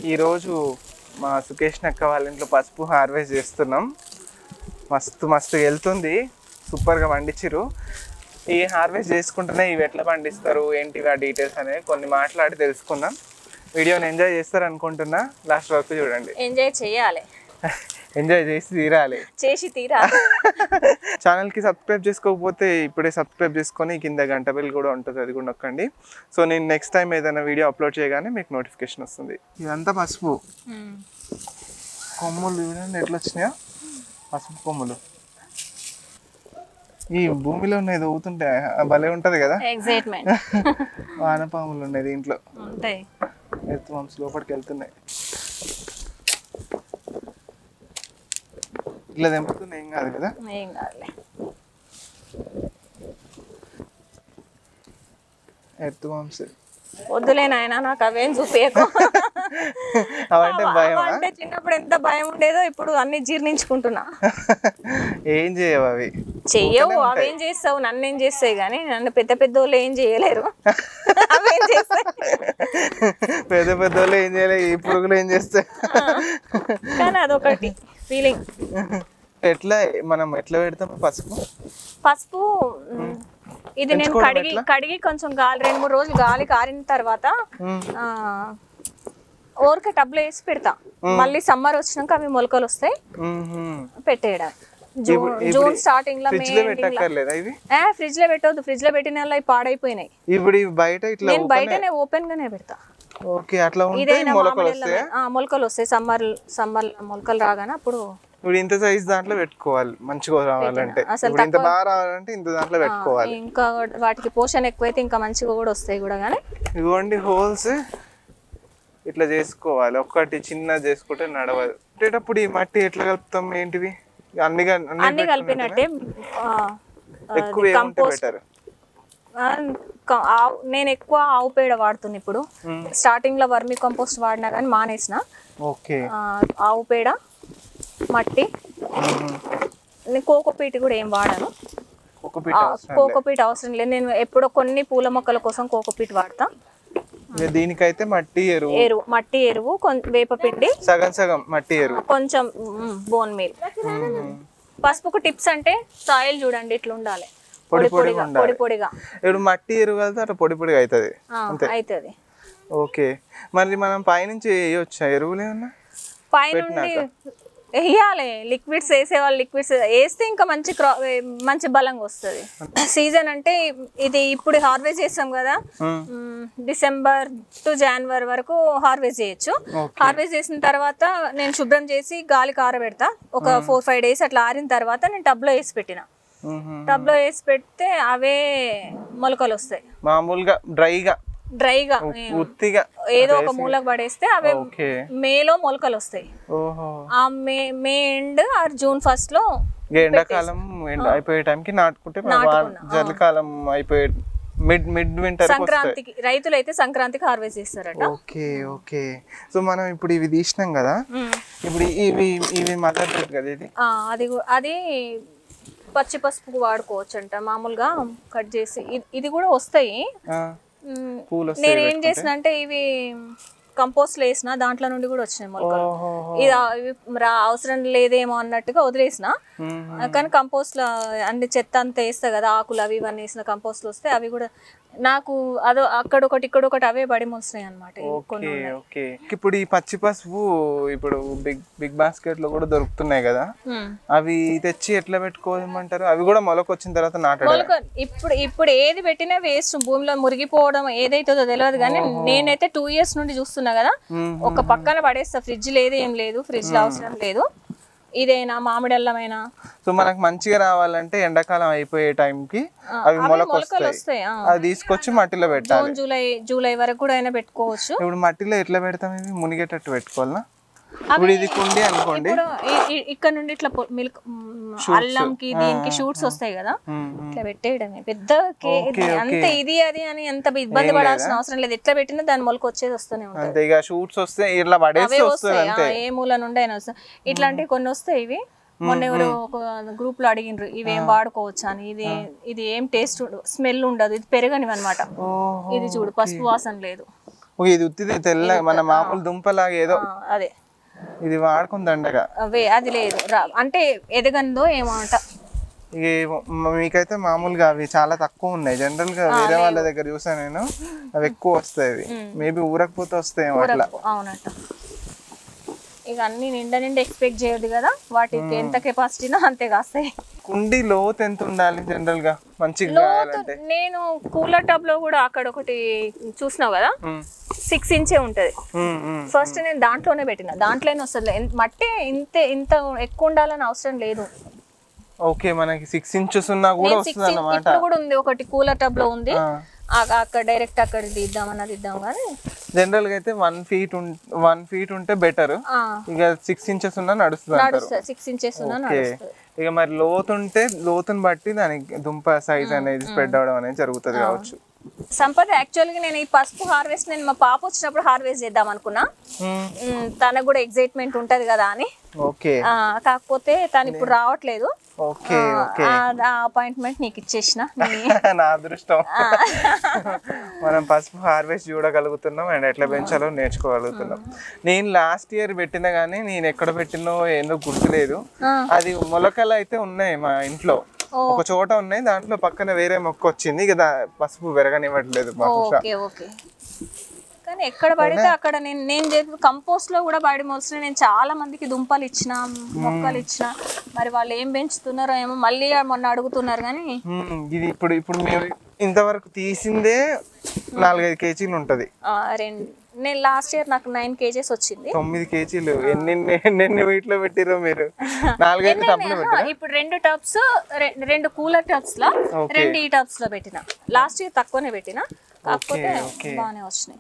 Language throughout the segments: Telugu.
ఈరోజు మా సుకేష్ నక్క వాళ్ళ ఇంట్లో పసుపు హార్వెస్ట్ చేస్తున్నాం మస్తు మస్తు వెళ్తుంది సూపర్గా పండించిరు ఈ హార్వెస్ట్ చేసుకుంటేనే ఇవి ఎట్లా పండిస్తారు ఏంటివి ఆ డీటెయిల్స్ అనేవి కొన్ని మాట్లాడి తెలుసుకుందాం వీడియోని ఎంజాయ్ చేస్తారు అనుకుంటున్నా లాస్ట్ వరకు చూడండి ఎంజాయ్ చేయాలి ఎంజాయ్ చేసి తీరాలి చేసి తీరా ఛానల్కి సబ్స్క్రైబ్ చేసుకోకపోతే ఇప్పుడే సబ్స్క్రైబ్ చేసుకొని కింద గంట బిల్ కూడా ఉంటుంది అది కూడా నొక్కండి సో నేను నెక్స్ట్ టైం ఏదైనా వీడియో అప్లోడ్ చేయగానే మీకు నోటిఫికేషన్ వస్తుంది ఇదంతా పసుపు కొమ్ములు చూడండి ఎట్లా వచ్చినాయా పసుపు కొమ్ములు ఈ భూమిలో ఉన్నాయి ఊతుంటే భలే ఉంటది కదా ఎగ్జైట్మెంట్ వానపాములు ఉన్నాయి దీంట్లో ఉంటాయి ఎత్తు వంశ లోపలికి వెళ్తున్నాయి ఇట్లా తెంపుతుంది ఏం కాదు కదా ఏం కాదులే ఎత్తు వంశ వద్దులే నాయన నాకు అవేం చూపించకు అవంటే భయమా అంటే చిన్నప్పుడు ఎంత భయం ఉండేదో ఇప్పుడు అన్ని జీర్ణించుకుంటున్నా ఏం చేయవు అవి చెయ్యవు అవేం చేస్తావు నన్ను ఏం చేస్తాయి కానీ నన్ను పెద్ద పెద్ద వాళ్ళు ఏం చేయలేరు అవేం చేస్తాయి పెద్ద పెద్ద వాళ్ళు ఏం చేయలేదు ఈ పురుగులు ఏం చేస్తాయి కానీ అదొకటి ఫీలింగ్ ఎట్లా మనం ఎట్లా పెడతాం పసుపు పసుపు మ్, ఇది నేను కడిగి కడిగి కొంచెం గాలి రెండు మూడు రోజులు గాలి కారిన తర్వాత ఆ, ఊరికే టబ్లో వేసి పెడతా మళ్ళీ సమ్మర్ వచ్చినాక అవి మొలకలు వస్తాయి మ్మ్హ్మ్. పెట్టేయడం జూన్ జూన్ స్టార్టింగ్ లో మే ఫ్రిడ్జ్ లో పెట్టక్కర్లేదా ఇవి ఫ్రిడ్జ్ లో పెట్టవద్దు ఫ్రిడ్జ్ లో పెట్టిన వల్ల అవి పాడైపోయినాయి ఇప్పుడు ఇవి బయట ఇట్లా నేను బయటనే ఓపెన్ గానే పెడతా ఓకే అట్లా ఉంటే ఇదైనా మొలకలు మామిడి వస్తాయి ఆ, మొలకలు వస్తాయి సమ్మర్ సమ్మర్ మొలకలు రాగానే అప్పుడు ఇప్పుడు ఇంత సైజ్ దాంట్లో పెట్టుకోవాలి మంచిగా రావాలంటే అసలు ఇప్పుడు ఇంత బాగా రావాలంటే ఇంత దాంట్లో పెట్టుకోవాలి ఇంకా వాటికి పోషణ ఎక్కువైతే ఇంకా మంచిగా కూడా వస్తాయి కూడా కానీ ఇదిగోండి హోల్స్ ఇట్లా చేసుకోవాలి ఒక్కటి చిన్న చేసుకుంటే నడవదు పెట్టేటప్పుడు ఈ మట్టి ఎట్లా కలుపుతాం ఏంటివి అన్ని గా- అన్ని అన్ని కలిపినట్టే ఆ, ఎక్కువ ఏముంటే బెటర్ ఆ, క- ఆవు- నేను ఎక్కువ ఆవు పేడ వాడుతున్నా ఇప్పుడు స్టార్టింగ్ లో వర్మి కంపోస్ట్ వాడినా కానీ మానేసిన ఓకే ఆ, ఆవు పేడ మట్టి నేను కోకోపీట్ కూడా ఏం వాడను ఒక పీట కోకోపీట్ అవసరం లేదు నేను ఎప్పుడో కొన్ని పూల మొక్కల కోసం కోకోపీట్ వాడతా ఇక దీనికైతే మట్టి ఎరువు ఎరువు మట్టి ఎరువు కొం- వేపపిండి సగం సగం మట్టి ఎరువు కొంచెం బోన్ మీల్ పసుపుకు టిప్స్ అంటే సాయిల్ చూడండి ఇట్లా ఉండాలి పొడి పొడిగా పొడి పొడిగా ఇప్పుడు మట్టి ఎరువు కలితే అట్లా పొడి పొడిగా అవుతుంది అవుతుంది ఓకే మరి మనం పైనుంచి వేయొచ్చా ఎరువులు ఏమన్నా పైనుండి వేయాలి లిక్విడ్స్ వేసే వాళ్ళు లిక్విడ్స్ వేస్తే ఇంకా మంచి క్రా మంచి బలంగా వస్తుంది సీజన్ అంటే ఇది ఇప్పుడు హార్వెస్ట్ చేస్తాం కదా మ్, డిసెంబర్ టు జనవరి వరకు హార్వెస్ట్ చేయొచ్చు హార్వెస్ట్ చేసిన తర్వాత నేను శుభ్రం చేసి గాలి కారబెడతా ఒక ఫోర్ ఫైవ్ డేస్ అట్లా ఆరిన తర్వాత నేను టబ్లో వేసి పెట్టిన మ్మ్హ. టబ్లో వేసి పెడితే అవే మొలకలు వస్తాయి మామూలుగా డ్రైగా డ్రైగా ఉత్తిగా ఏదో ఒక మూలకు పడేస్తే అవే ఓకే మేలో మొలకలు వస్తాయి ఓహో ఆ May May end or June first లో ఇక ఎండాకాలం ఎండ అయిపోయే టైంకి నాటుకుంటే మన వాన- చలికాలం అయిపోయే మిడ్ మిడ్ వింటర్ సంక్రాంతికి రైతులు అయితే సంక్రాంతికి హార్వెస్ట్ చేస్తారట ఓకే ఓకే సో మనం ఇప్పుడు ఇవి తీసినాం కదా మ్మ్. ఇప్పుడు ఇవి ఇవి మదర్ కదా ఇది ఆ, అది కూ- అది పచ్చి పసుపుకు వాడుకోవచ్చు అంట మామూలుగా కట్ చేసి ఇది- ఇది కూడా వస్తాయి ఆ, మ్మ్. పూలు వస్తాయి నేను ఏం చేసిన అంటే ఇవి కంపోస్ట్ వేసిన దాంట్లో నుండి కూడా వచ్చినాయి మొలకలు ఓహో ఇది ఆ- ఇవి రా అవసరం లేదేమో అన్నట్టుగా వదిలేసిన మ్మ్. కానీ కంపోస్ట్ లో అన్ని చెత్త అంతా వేస్తా కదా ఆకులు అవి ఇవన్నీ వేసిన కంపోస్ట్ వస్తే అవి కూడా నాకు అదో అక్కడొకటి ఇక్కడొకటి అవే పడి మొలుస్తున్నాయి అనమాట ఓకే ఓకే ఇప్పుడు ఈ పచ్చి పసుపు ఇప్పుడు బిగ్ బిగ్ బాస్కెట్ లో కూడా దొరుకుతున్నాయి కదా అవి తెచ్చి ఎట్లా పెట్టుకోమంటారు అవి కూడా మొలక వచ్చిన తర్వాత నాటడం మొలక ఇప్పుడు ఇప్పుడు ఏది పెట్టినా వేస్ట్ భూమిలో మురిగిపోవడం ఏదైతుందో తెలియదు కానీ నేనైతే టూ ఇయర్స్ నుండి చూస్తున్నా కదా మ్మ్. ఒక పక్కన పడేస్తా ఫ్రిడ్జ్ లేదు ఏం లేదు ఫ్రిడ్జ్ లో అవసరం లేదు ఇదైనా మామిడి అల్లమైనా సో మనకు మంచిగా రావాలంటే ఎండాకాలం అయిపోయే టైంకి అవి మొలక మొలకలు వస్తాయి వస్తాయి ఆ. అది తీసుకొచ్చి మట్టిలో పెట్టాలి జూన్ జూలై జూలై వరకు కూడా అయినా పెట్టుకోవచ్చు ఇప్పుడు మట్టిలో ఎట్లా పెడతాం ఇవి మునిగేటట్టు పెట్టుకోవాలా ఇప్పుడు ఇది కుండి అనుకోండి ఇప్పుడు ఇ- ఇ- ఇక్కడ నుండి ఇట్లా మిల్క్ అల్లంకి దీనికి షూట్స్ వస్తాయి కదా మ్మ్, మ్మ్. ఇట్లా పెట్టేయడమే పెద్ద కే- అంత ఇది అది అని ఎంత ఇబ్బంది పడాల్సిన అవసరం లేదు ఎట్లా పెట్టినా దాని మొలక వచ్చేది వస్తూనే ఉంటుంది అంతే ఇక షూట్స్ వస్తే ఇట్లా పడేస్తే అవే వస్తుంది వస్తాయి అంతే ఆ, ఏ మూల నుండి అయినా వస్తాయి ఇట్లాంటివి కొన్ని వస్తాయి ఇవి మొన్న ఎవరు ఒక గ్రూప్ లో అడిగిండ్రు ఇవేం వాడుకోవచ్చు అని ఇది ఇది ఏం టేస్ట్ స్మెల్ ఉండదు ఇది పెరగనివి అనమాట ఓహో ఇది చూడు పసుపు వాసన లేదు ఓ ఇది ఉత్తిది తెల్ల మన మామూలు దుంపలాగా ఏదో ఆ, అదే ఇది వాడుకుని దండగా అవే అది లేదు రా అంటే ఎదగందో ఏమో అంట ఇక మ- మీకైతే మామూలుగా అవి చాలా తక్కువ ఉన్నాయి జనరల్ గా వేరే వాళ్ళ దగ్గర చూసాను నేను అవి ఎక్కువ వస్తాయి మేబీ ఊరకపోతే వస్తాయేమో అట్లా అవునంట ఇక అన్ని నిండా నిండా ఎక్స్పెక్ట్ చేయదు కదా వాటికి ఎంత కెపాసిటీనో అంతే కాస్తాయి కుండి లోతు ఎంత ఉండాలి జనరల్ గా మంచిగా లోతు కాయాలంటే నేను కూలర్ టబ్ లో కూడా అక్కడ ఒకటి చూసినావు కదా ఉమ్, సిక్స్ ఇంచే ఉంటది ఉమ్, ఉమ్. ఫస్ట్ నేను దాంట్లోనే పెట్టిన దాంట్లోనే వస్తుంది ఎన్- మట్టి ఇంత ఇంత ఎక్కువ ఉండాలని అవసరం లేదు ఓకే మనకి సిక్స్ ఇంచెస్ ఉన్నా కూడా నేను వస్తుంది సిక్స్ అన్నమాట ఇప్పుడు కూడా ఉంది ఒకటి కూలర్ టబ్ లో ఉంది ఆ. ఆ- అక్కడ డైరెక్ట్ అక్కడ తీద్దాం అన్నది ఇద్దాం కానీ జనరల్ గా అయితే వన్ ఫీట్ వన్ ఫీట్ ఉంటే బెటర్ ఆ, ఇక సిక్స్ ఇంచెస్ ఉన్నా నడుస్తుంది అంటారు నడుస్తుంది సిక్స్ ఇంచెస్ ఉన్నా ఓకే నడుస్తుంది ఇక మరి లోతు ఉంటే లోతుని బట్టి దానికి దుంప సైజ్ అనేది స్ప్రెడ్ అవడం అనేది జరుగుతుంది కావచ్చు సంపద యాక్చువల్గా నేను ఈ పసుపు హార్వెస్ట్ నేను మా పాప వచ్చినప్పుడు హార్వెస్ట్ చేద్దాం అనుకున్నా ఉమ్, ఉమ్, తనకు కూడా ఎగ్జైట్మెంట్ ఉంటది కదా అని ఓకే ఆ, కాకపోతే తను ఇప్పుడు రావట్లేదు ఓకే ఓకే ఆ అపాయింట్మెంట్ నీకు ఇచ్చేసిన నీ- నా అదృష్టం మనం పసుపు హార్వెస్ట్ చూడగలుగుతున్నాం అండ్ ఎట్లా పెంచాలో నేర్చుకోగలుగుతున్నాం నేను లాస్ట్ ఇయర్ పెట్టినా కానీ నేను ఎక్కడ పెట్టినో ఏందో గుర్తులేదు ఆ. అది మొలకలు అయితే ఉన్నాయి మా ఇంట్లో ఒక చోట ఉన్నాయి దాంట్లో పక్కన వేరే మొక్క వచ్చింది ఇక దా- పసుపు పెరగనివ్వట్లేదు మా ఉష. ఓకే ఓకే కానీ ఎక్కడ పడితే అక్కడ నేను నేను చెప్పి కంపోస్ట్ లో కూడా పడి మోసిన నేను చాలా మందికి దుంపలు ఇచ్చిన మొక్కలు ఇచ్చిన మరి వాళ్ళు ఏం పెంచుతున్నారో ఏమో మళ్ళీ మొన్న అడుగుతున్నారు కానీ మ్మ్. ఇది ఇప్పుడు ఇప్పుడు మేము ఇంతవరకు తీసిందే నాలుగైదు కేజీలు ఉంటది ఆ, రెండు నేను లాస్ట్ ఇయర్ నాకు నైన్ కేజెస్ వచ్చింది తొమ్మిది కేజీలు ఎన్ని ఎన్ని వీటిలో పెట్టిరో మీరు నాలుగైదు టబ్లు ఆహా, ఇప్పుడు రెండు టబ్స్ రెండు కూలర్ టబ్స్ లో Okay. రెండు ఈ టబ్స్ లో పెట్టిన లాస్ట్ ఇయర్ తక్కువనే పెట్టిన కాకపోతే okay. బాగానే వచ్చినాయి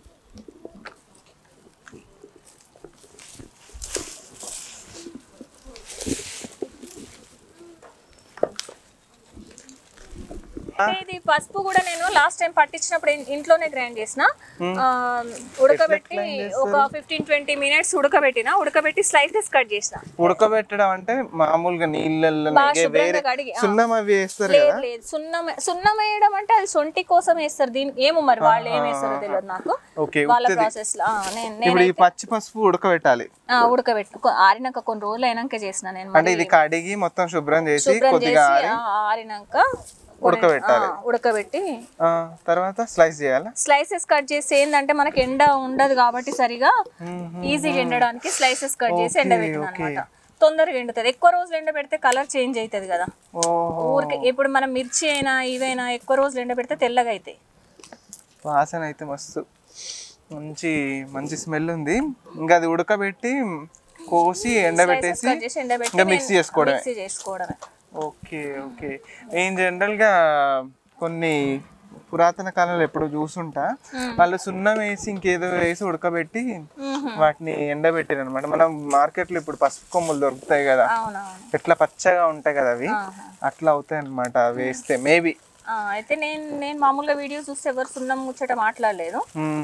అంటే ఇది పసుపు కూడా నేను లాస్ట్ టైం పట్టించినప్పుడు ఇన్- ఇంట్లోనే గ్రైండ్ చేసిన ఆ, ఉడకబెట్టి ఒక ఫిఫ్టీన్ ట్వంటీ మినిట్స్ ఉడకబెట్టిన ఉడకబెట్టి స్లైసెస్ కట్ చేసిన ఉడకబెట్టడం అంటే మామూలుగా నీళ్ళల్లో బాగా వేరే శుభ్రంగా కడిగి, ఆ. సున్నం అవి వేస్తారు లేదు కదా లేదు సున్నం సున్నం వేయడం అంటే అది సొంటి కోసం వేస్తారు దీనికి ఏమో మరి వాళ్ళు ఏం వేస్తారో తెలియదు నాకు ఓకే వాళ్ళ ప్రాసెస్ లో ఆ, నేను నేను ఇప్పుడు ఈ పచ్చి పసుపు ఉడకబెట్టాలి ఆ, ఉడకబెట్టు కొ- ఆరినాక కొన్ని రోజులు అయినాక చేసిన నేను అంటే మరి ఇది కడిగి మొత్తం శుభ్రం చేసి శుభ్రం కొద్దిగా చేసి ఆరి ఆ, ఆరినాక కొన్ని- ఉడకబెట్టాలి. ఆ, ఉడకబెట్టి ఆ, తర్వాత స్లైస్ చేయాలా స్లైసెస్ కట్ చేసి ఏంటంటే మనకి ఎండ ఉండదు కాబట్టి సరిగా ఈజీగా ఎండడానికి స్లైసెస్ కట్ చేసి ఎండబెట్టిన అనమాట తొందరగా ఎండుతుంది ఎక్కువ రోజులు ఎండబెడితే కలర్ చేంజ్ అవుతుంది కదా ఓహో ఊరికి ఇప్పుడు మనం మిర్చి అయినా ఇవైనా ఎక్కువ రోజులు ఎండబెడితే తెల్లగా అవుతాయి వాసన అయితే మస్తు మంచి మంచి స్మెల్ ఉంది ఇంకా అది ఉడకబెట్టి కోసి ఎండబెట్టేసి కట్ చేసి ఎండబెట్టి ఇంకా మిక్సీ చేసుకోవడమే మిక్సీ చేసుకోవడమే ఓకే ఓకే నేను జనరల్గా కొన్ని పురాతన కాలంలో ఎప్పుడు చూసుంటా వాళ్ళు సున్నం వేసి ఇంకేదో వేసి ఉడకబెట్టి వాటిని ఎండబెట్టారు అనమాట మనం మార్కెట్లో ఇప్పుడు పసుపు కొమ్ములు దొరుకుతాయి కదా అవునవును ఎట్లా పచ్చగా ఉంటాయి కదా అవి ఆహా. అట్లా అవుతాయి అనమాట వేస్తే మేబీ ఆ, అయితే నేను నేను మామూలుగా వీడియో చూస్తే ఎవరు సున్నం ముచ్చట మాట్లాడలేదు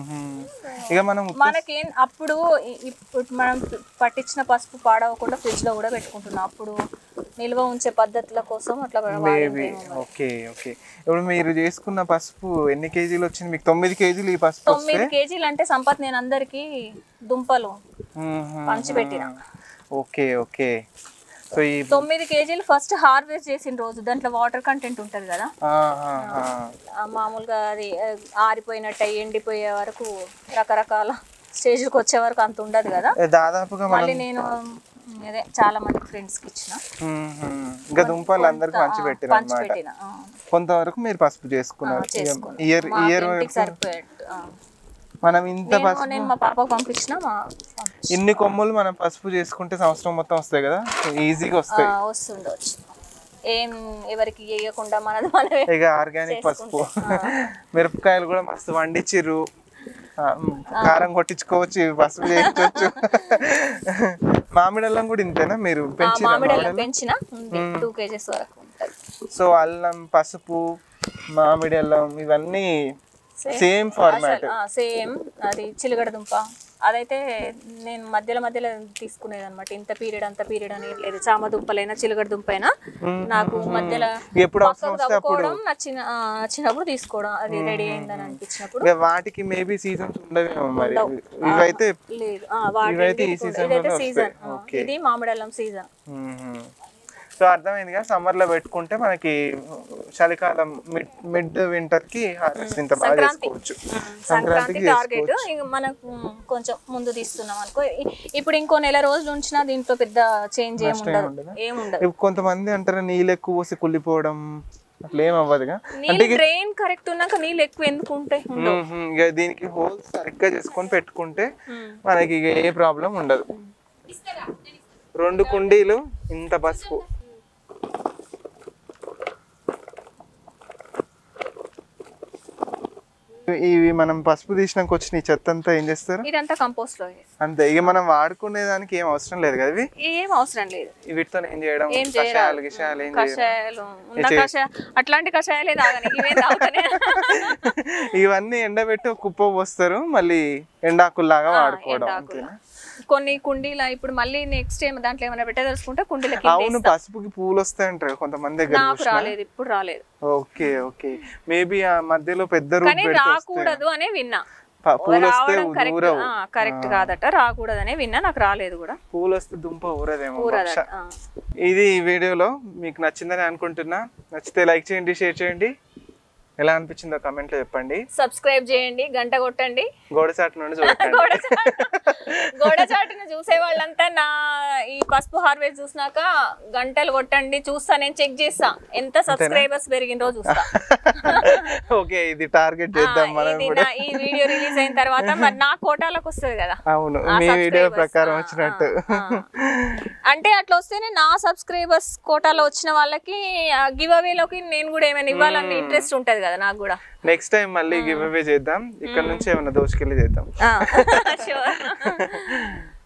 ఇక మనం మనకేం అప్పుడు ఇ- ఇప్పుడు మనం పట్టించిన పసుపు పాడవకుండా ఫ్రిడ్జ్ లో కూడా పెట్టుకుంటున్నాం అప్పుడు నిల్వ ఉంచే పద్ధతుల కోసం అట్లా మేబీ వాడిందేమో. ఓకే ఓకే ఇప్పుడు మీరు చేసుకున్న పసుపు ఎన్ని కేజీలు వచ్చింది మీకు తొమ్మిది కేజీలు ఈ పసుపు వస్తే తొమ్మిది కేజీలు అంటే సంపత్ నేను అందరికి దుంపలు మ్మ్హ్మ్. పంచిపెట్టిన ఓకే ఓకే సో ఈ తొమ్మిది కేజీలు ఫస్ట్ హార్వెస్ట్ చేసిన రోజు దాంట్లో వాటర్ కంటెంట్ ఉంటది కదా ఆహాహా. ఆ మామూలుగా అది ఆ, ఆరిపోయినట్టు అయ్యి ఎండిపోయే వరకు రకరకాల స్టేజ్కి వచ్చే వరకు అంత ఉండదు కదా ఏ, దాదాపుగా మనం మళ్ళీ నేను అదే చాలా మంది ఫ్రెండ్స్కి ఇచ్చిన మ్మ్హ్మ్. ఇంకా దుంపలు అందరికి పంచి పెట్టిన పంచి అనమాట పెట్టిన ఆ, కొంతవరకు మీరు పసుపు చేసుకున్నారు చేసుకున్నా. ఇయర్ మా ఇయర్ ఇంటికి సరిపోయేట్టు ఆ. మనం ఇంత నేను పసుపు నేను మా పాపకు పంపించిన మా పంపించిన. ఇన్ని కొమ్ములు మనం పసుపు చేసుకుంటే సంవత్సరం మొత్తం వస్తాయి కదా ఈజీగా వస్తాయి ఆ, వస్తుండొచ్చు ఏం ఎవరికి వేయకుండా మనది మనమే ఇక ఆర్గానిక్ పసుపు మిరపకాయలు కూడా మస్తు వండించిర్రు ఆ, మ్, కారం కొట్టించుకోవచ్చు ఇవి పసుపు చేయించవచ్చు మామిడి అల్లం కూడా ఇంతేనా మీరు ఆ, పెంచి మామిడి పెంచిన ఉంది టూ కేజెస్ వరకు ఉంటుంది సో అల్లం పసుపు మామిడి అల్లం ఇవన్నీ సేమ్ ఫార్మాట్ సేమ్ అది చిలగడ దుంప అదైతే నేను మధ్యలో మధ్యలో తీసుకునేది అనమాట ఇంత పీరియడ్ అంత పీరియడ్ అని లేదు చామ దుంపలైనా చిలకడ దుంపైనా నాకు మధ్యలో ఎప్పుడు అవసరం పక్కకు తవ్వుకోవడం నచ్చిన ఆ, నచ్చినప్పుడు తీసుకోవడం అది రెడీ అయిందని అనిపించినప్పుడు ఇక వాటికి మేబీ సీజన్స్ ఉండవేమో మరి ఇవైతే లేదు ఆ, వాటి ఇవైతే ఈ రెండింటికి season ఇదైతే లోనే సీజన్ వస్తాయి. Okay. ఇది మామిడల్లం సీజన్ సో అర్థమైందిగా సమ్మర్ లో పెట్టుకుంటే మనకి చలికాలం మిడ్ మిడ్ వింటర్ కి హార్వెస్ట్ ఇంత బాగా సంక్రాంతి చేసుకోవచ్చు సంక్రాంతి సంక్రాంతికి టార్గెట్ ఇంక మనకు ఉమ్, కొంచెం ముందు తీస్తున్నాం అనుకో ఇ- ఇప్పుడు ఇంకో నెల రోజులు ఉంచినా దీంట్లో పెద్ద చేంజ్ ఏమి ఉండదు ఉండదా? ఏముండదు ఇప్పుడు కొంతమంది అంటారు నీళ్ళు ఎక్కువ పోసి కుళ్ళిపోవడం అట్లా ఏం అవ్వదుగా నీళ్ళు డ్రైన్ కరెక్ట్ ఉన్నాక నీళ్ళు ఎక్కువ ఎందుకు ఉంటాయి ఉండవు మ్మ్. ఇక దీనికి హోల్స్ సరిగ్గా చేసుకొని పెట్టుకుంటే ఉమ్. మనకి ఇక ఏ ప్రాబ్లం ఉండదు రెండు కుండీలు ఇంత పసుపు ఇవి మనం పసుపు తీసినాక వచ్చిన ఈ చెత్త అంతా ఏం చేస్తారు ఇదంతా కంపోస్ట్ లో వేసి. అంతే ఇక మనం వాడుకునే దానికి ఏం అవసరం లేదు కదా ఇవి ఏం అవసరం లేదు వీటితో ఏం చేయడం ఏం చేయరాదు. కషాయాలు గిషాయాలు ఏం చేయడం కషాయాలు ఉన్న కషాయ అట్లాంటి కషాయాలే తాగని ఇవే తాగుతానే ఇవన్నీ ఎండబెట్టి ఒక కుప్ప పోస్తారు మళ్ళీ ఎండాకుల్లాగా వాడుకోవడం ఎండాకులు. అంతేనా కొన్ని కుండీల ఇప్పుడు మళ్ళీ నెక్స్ట్ టైం దాంట్లో ఏమైనా పెట్టదలుచుకుంటే కుండీల కింద అవును వేస్తా. పసుపుకి పూలు వస్తాయంటారు కొంతమంది దగ్గర నాకు రాలేదు ఇప్పుడు రాలేదు ఓకే ఓకే మేబీ ఆ మధ్యలో పెద్ద రూట్ కానీ పెడితే రాకూడదు అనే విన్నా ప- పూలు వస్తే రావడం కరెక్ట్ ఊరవు కరెక్ట్ కాదట రాకూడదనే విన్నా నాకు రాలేదు కూడా పూలు వస్తే దుంప ఊరదేమో ఊరదట బహుశా. ఆ. ఇది ఈ వీడియోలో మీకు నచ్చిందని అనుకుంటున్నా నచ్చితే లైక్ చేయండి షేర్ చేయండి ఎలా అనిపించిందో comment లో చెప్పండి సబ్స్క్రైబ్ చేయండి గంట కొట్టండి గోడసాటి నుండి చూడండి గోడ గోడ చాటును చూసే వాళ్ళంతా నా ఈ పసుపు హార్వెస్ట్ చూసినాక గంటలు కొట్టండి చూస్తా నేను చెక్ చేస్తా ఎంత సబ్స్క్రైబర్స్ పెరిగినరో చూస్తా ఓకే ఇది టార్గెట్ చేద్దాం ఆ, మనం ఇది కూడా నా ఈ వీడియో రిలీజ్ అయిన తర్వాత మరి నా కోటాలకు వస్తుంది కదా అవును ఆ మీ వీడియో subscribers. ప్రకారం ఆ, వచ్చినట్టు ఆ, ఆ. అంటే అట్లా వస్తేనే నా సబ్స్క్రైబర్స్ కోటాలో వచ్చిన వాళ్ళకి గివ్ అవేలోకి నేను కూడా ఏమైనా ఇవ్వాలని ఇంట్రెస్ట్ ఉంటది కదా నాకు కూడా నెక్స్ట్ టైం మళ్ళీ గివ్ అవే చేద్దాం ఇక్కడ నుంచి ఏమైనా దోచుకెళ్ళి చేద్దాం షూర్